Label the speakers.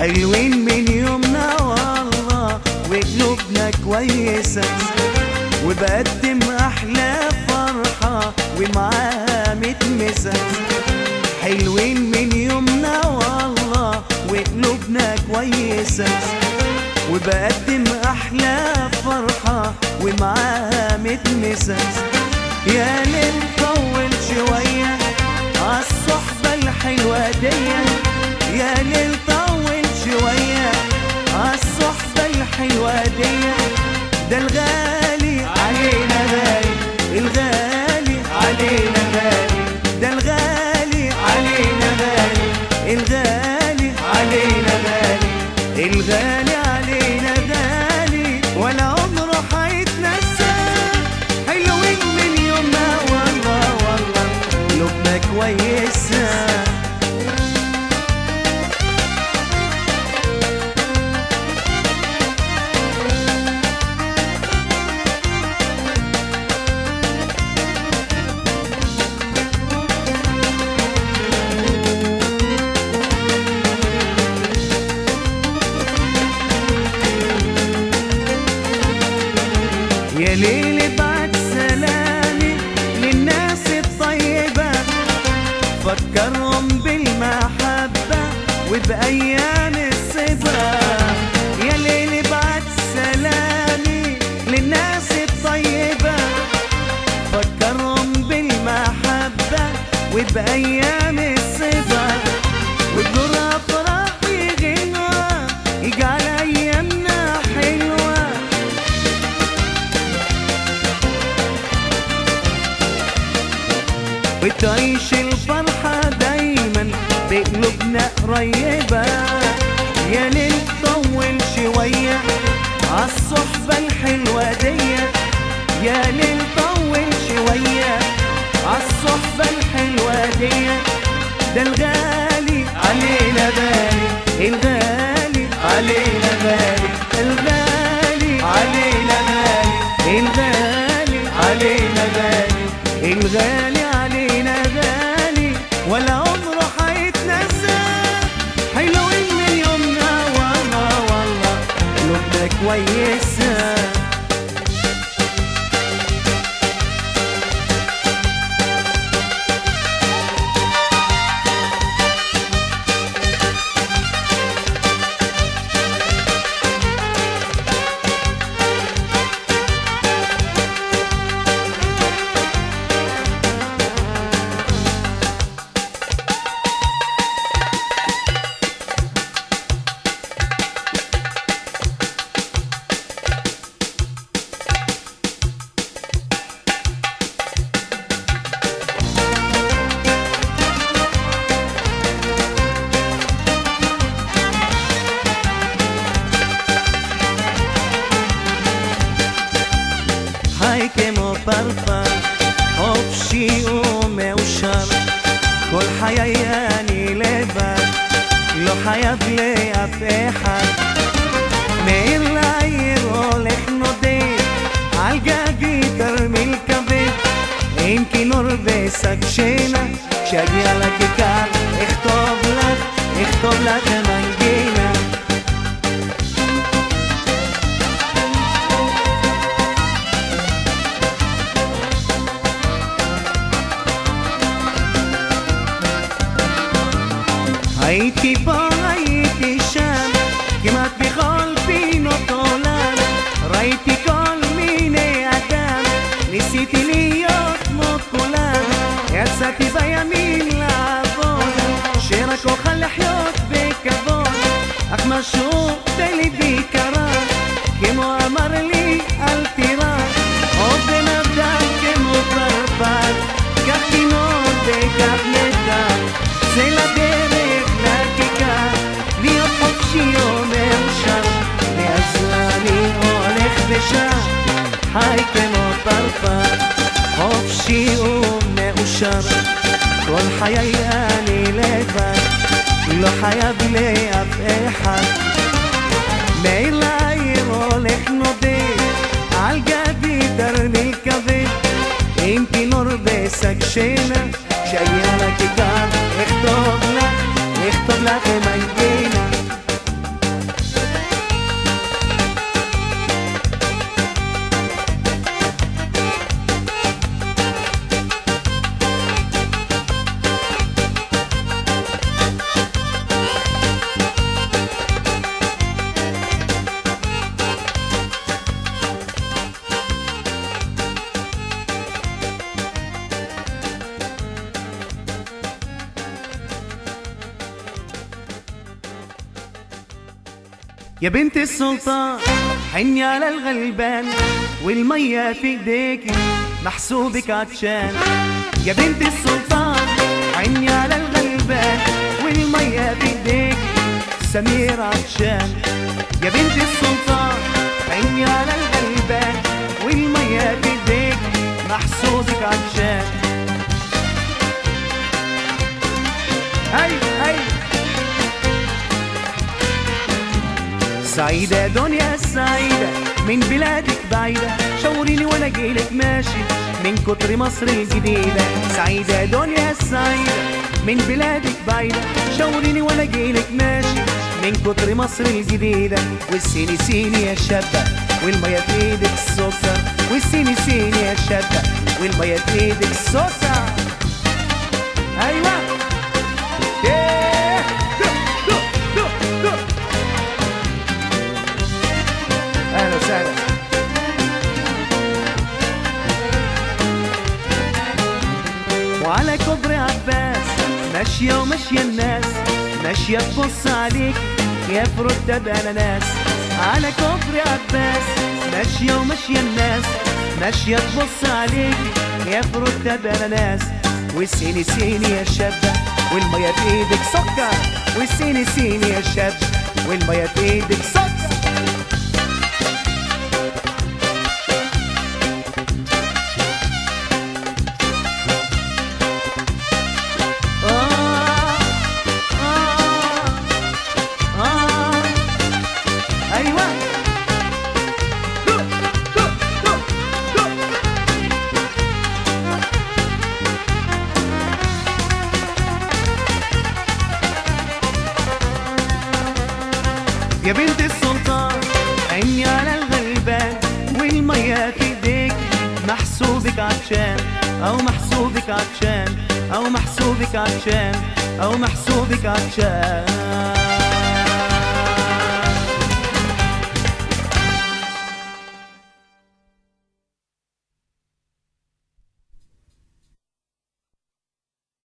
Speaker 1: حلوين من يومنا والله وقلوبنا كويسة وبقدم أحلى فرحة ومعاها متمسة حلوين من يومنا والله وقلوبنا كويسة وبقدم أحلى فرحة ومعاها متمسة يا ليل طول شوية عالصحبة الحلوة دي يا ليل طول شوية عالصحبة الحلوة دي ده الغالي علينا غالي الغالي علينا غالي ده الغالي علينا غالي الغالي علينا غالي الغالي علينا غالي ولا عمره حيتنسى حلوين من يومنا والله والله قلوبنا كويسه يا ليل بعد سلامي للناس الطيبة فكرهم بالمحبة وبأيام الصبا يا ليل بعد سلامي للناس الطيبة فكرهم بالمحبة وبأيام الصبا ودور أفراح يغنوا يجعل أيامنا حلوة وتعيش الفرحة دايما بقلوبنا قريبة يا ليل طول شوية عالصحبة الحلوة دي يا ليل طول شوية عالصحبة الحلوة دي ده الغالي علينا غالي الغالي علينا غالي الغالي علينا غالي الغالي علينا غالي الغالي علينا غالي ولا عمره حيتنسى حلوين من يومنا والله والله قلوبنا كويسه היי כמו פרפר, חופשי ומאושר. כל חיי אני לבד, לא חייב לאף אחד. מעיר לעיר הולך נודד, על גגי תרמיל כבד, עם כינור ושק שינה, כשאגיע לכיכר אכתוב לך, אכתוב לך מנגינה. הייתי פה, הייתי שם, כמעט בכל פינות עולם. ראיתי כל מיני אדם, ניסיתי להיות כמו כולם. יצאתי בימין לעבוד, שרק אוכל לחיות בכבוד. אך משהו בליבי קרה, כמו אמר לי אל תירא. עוד בן אדם כמו פרפר, קח תינוק וקח נדם. זה לדרך לכיכר, להיות חופשי או מאושר, ואז אני הולך ושב, חי כמו פרפר, חופשי ומאושר. כל חיי אני לבד, לא חייב לאף אחד. מעיר לעיר הולך נודד, על גבי תרמיל כבד, עם כינור ושק שינה, כשאגיע לכיכר אכתוב לך, אכתוב לך מנגינה. يا بنت السلطان حني على الغلبان والمية في ايديكي محسوبك عطشان يا بنت السلطان حني على الغلبان والمية في ايديكي سمير عطشان يا بنت السلطان حني على الغلبان والمية في ايديكي محسوبك عطشان هاي هاي سعيدة دنيا سعيدة من بلادك بعيدة شاوريني وانا جيلك ماشي من كتر مصر الجديدة سعيدة دنيا سعيدة من بلادك بعيدة شاوريني وانا جيلك ماشي من كتر مصر الجديدة والسيني سيني يا شابة والمية في ايدك السكر والسيني سيني يا شابة والمية في ايدك السكر ايوه إيه. دو دو دو دو اهلا وسهلا وعلى كبر عباس ماشية وماشية الناس ماشية تبص عليك يا فرودة بأناناس على كبر عباس ماشية وماشية الناس ماشية تبص عليك يا فرودة بأناناس والسيني سيني يا شابة والمية في ايدك سكر والسيني سيني يا شابة والمية في ايدك سكر آه آه آه أيوة دو دو دو دو يا بنت السلطان عيني على الغلبان والمية في ايديك محسوبك عطشان او محسوبك عطشان او محسوبك عطشان او محسوبك عطشان